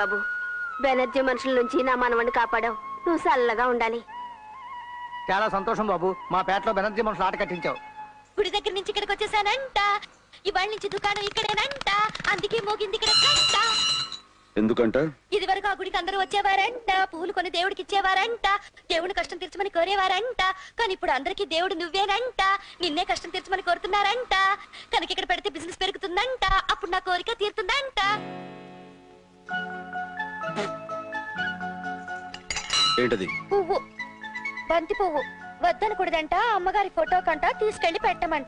బాబు బెనర్జీ మనుషుల నుంచి నా మనవణ్ణి కాపాడావు నువ్వు చల్లగా ఉండాలి చాలా సంతోషం బాబు మా పేటలో బెనర్జీ మనుషులు ఆట కట్టించావు గుడి దగ్గర నుంచి ఇక్కడికి వచ్చేసానంట ఇవాళ నుంచి దుకాణం ఇక్కడేనంట అందుకే మోగింది ఇక్కడ గంట ఎందుకంట ఇది వరకు ఆ గుడికి అందరూ వచ్చేవారంట పూలు కొని దేవుడికి ఇచ్చేవారంట దేవుని కష్టం తీర్చమని కోరేవారంట కానీ ఇప్పుడు అందరికీ దేవుడు నువ్వేనంట నిన్నే కష్టం తీర్చమని కోరుతున్నారంట కనుక ఇక్కడ పెడితే బిజినెస్ పెరుగుతుందంట అప్పుడు నా కోరిక తీరుతుందంట ఏంటది పువ్వు బంతి పువ్వు వద్దనకూడదంట అమ్మగారి ఫోటో కంట తీసుకెళ్లి పెట్టమంట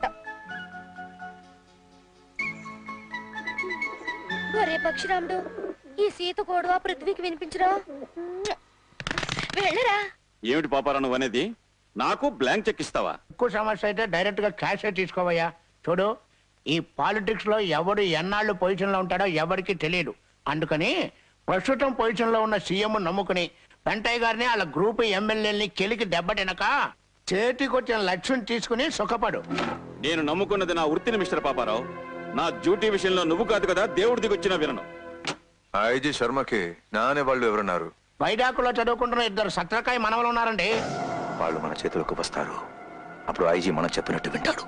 ఒరే పక్షిరాముడు ఈ సీత కోడు ఆ పృథ్వీకి వినిపించరా వెళ్ళరా ఏమిటి పాపారా నువ్వు అనేది నాకు బ్లాంక్ చెక్ ఇస్తావా ఎక్కువ సమస్య అయితే డైరెక్ట్ గా క్యాష్ తీసుకోవయ్యా చూడు ఈ పాలిటిక్స్ లో ఎవడు ఎన్నాళ్ళు పొజిషన్ లో ఉంటాడో ఎవరికి తెలియదు అందుకని ప్రస్తుతం పొజిషన్ లో ఉన్న సీఎం నమ్ముకుని వెంటయ్య గారిని వాళ్ళ గ్రూప్ ఎమ్మెల్యేని కెలికి దెబ్బతినక చేతికొచ్చిన లక్ష్యం తీసుకుని సుఖపడు నేను నమ్ముకున్నది నా వృత్తిని మిస్టర్ పాపారావు నా డ్యూటీ విషయంలో నువ్వు కాదు కదా దేవుడి దిగొచ్చిన వినను ఐజీ శర్మకి నానే వాళ్ళు ఎవరున్నారు వైడాకులో చదువుకుంటున్న ఇద్దరు సత్రకాయ మనవలు ఉన్నారండి వాళ్ళు మన చేతులకు వస్తారు అప్పుడు ఐజీ మనం చెప్పినట్టు వింటాడు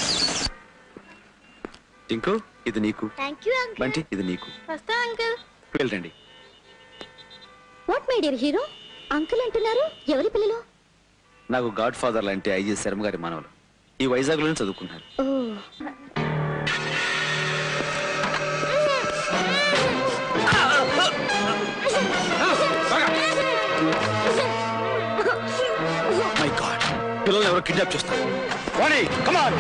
టింకు ఇది నీకు థ్యాంక్ యూ అంకుల్ బంటి ఇది నీకు వస్తా అంకుల్ వెళ్ళండి what my dear hero uncle అంటున్నారు ఎవరి పిల్లలు నాకు గాడ్ ఫాదర్ లాంటి ఐజీ శర్మ గారి మనవలు ఈ వైజాగ్ లోనే చదువుకున్నారు ఓ మై గాడ్ పిల్లల్ని ఎవరో కిడ్నాప్ చేస్తారు Vani come on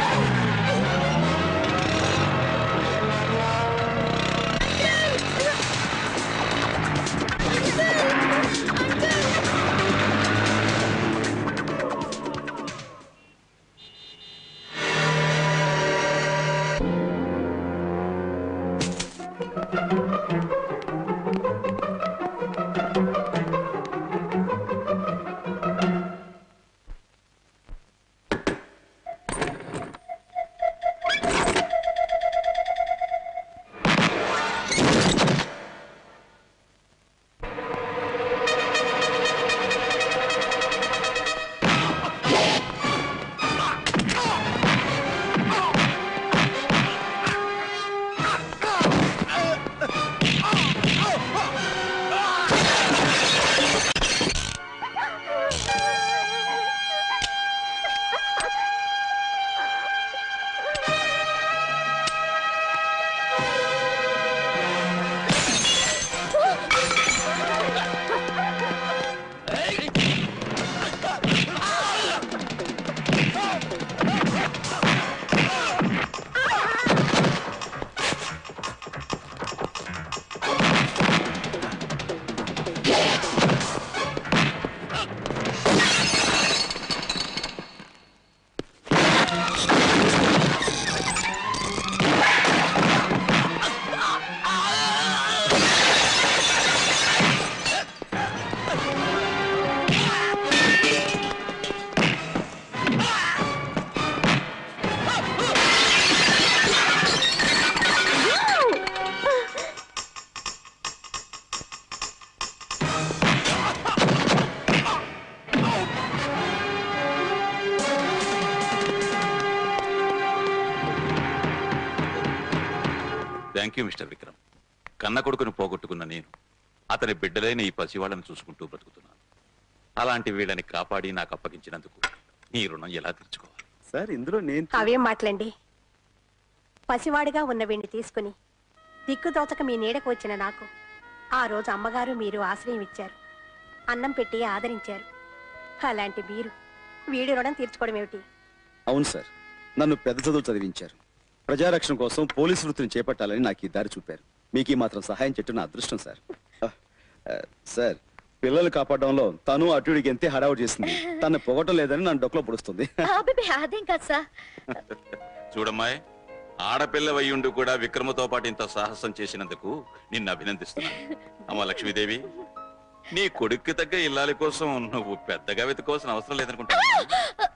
thank you mister Vikram కన్న కొడుకును పోగొట్టుకున్న నేను అతని బిడ్డలైన ఈ పసివాళ్ళని చూసుకుంటూ బ్రతుకుతున్నాను అలాంటి వీళ్ళని కాపాడి నాకు అప్పగించినందుకు నీ రుణం ఎలా తీర్చుకోవాలి సార్ ఇందులో నేను అవేం మాటలండి పసివాడిగా ఉన్న వీణ్ణి తీసుకుని దిక్కుదోచక మీ నీడకు వచ్చిన నాకు ఆ రోజు అమ్మగారు మీరు ఆశ్రయం ఇచ్చారు అన్నం పెట్టి ఆదరించారు అలాంటి మీరు వీడి రుణం తీర్చుకోవడం ఏమిటి అవును సార్ నన్ను పెద్ద చదువు చదివించారు ప్రజారక్షణ కోసం పోలీసు వృత్తిని చేపట్టాలని నాకు ఈ దారి చూపారు మీకు ఈ మాత్రం సహాయం చెట్టు నా అదృష్టం సార్ ఆ, ఆ, సార్ పిల్లలు కాపాడడంలో తను అటుడికి ఎంతే హడావుడి చేసింది తను పొగటం లేదని నన్ను డొక్కలో పొడుస్తుంది అబ్బే అదేం కాదు సార్ చూడమ్మాయ్ ఆడపిల్ల వయ్యుండు కూడా విక్రమతో పాటు ఇంత సాహసం చేసినందుకు నిన్ను అభినందిస్తున్నాను అమ్మ లక్ష్మీదేవి నీ కొడుక్కి తగ్గ ఇల్లాలి కోసం నువ్వు పెద్దగా వెతుకోవాల్సిన అవసరం లేదనుకుంటా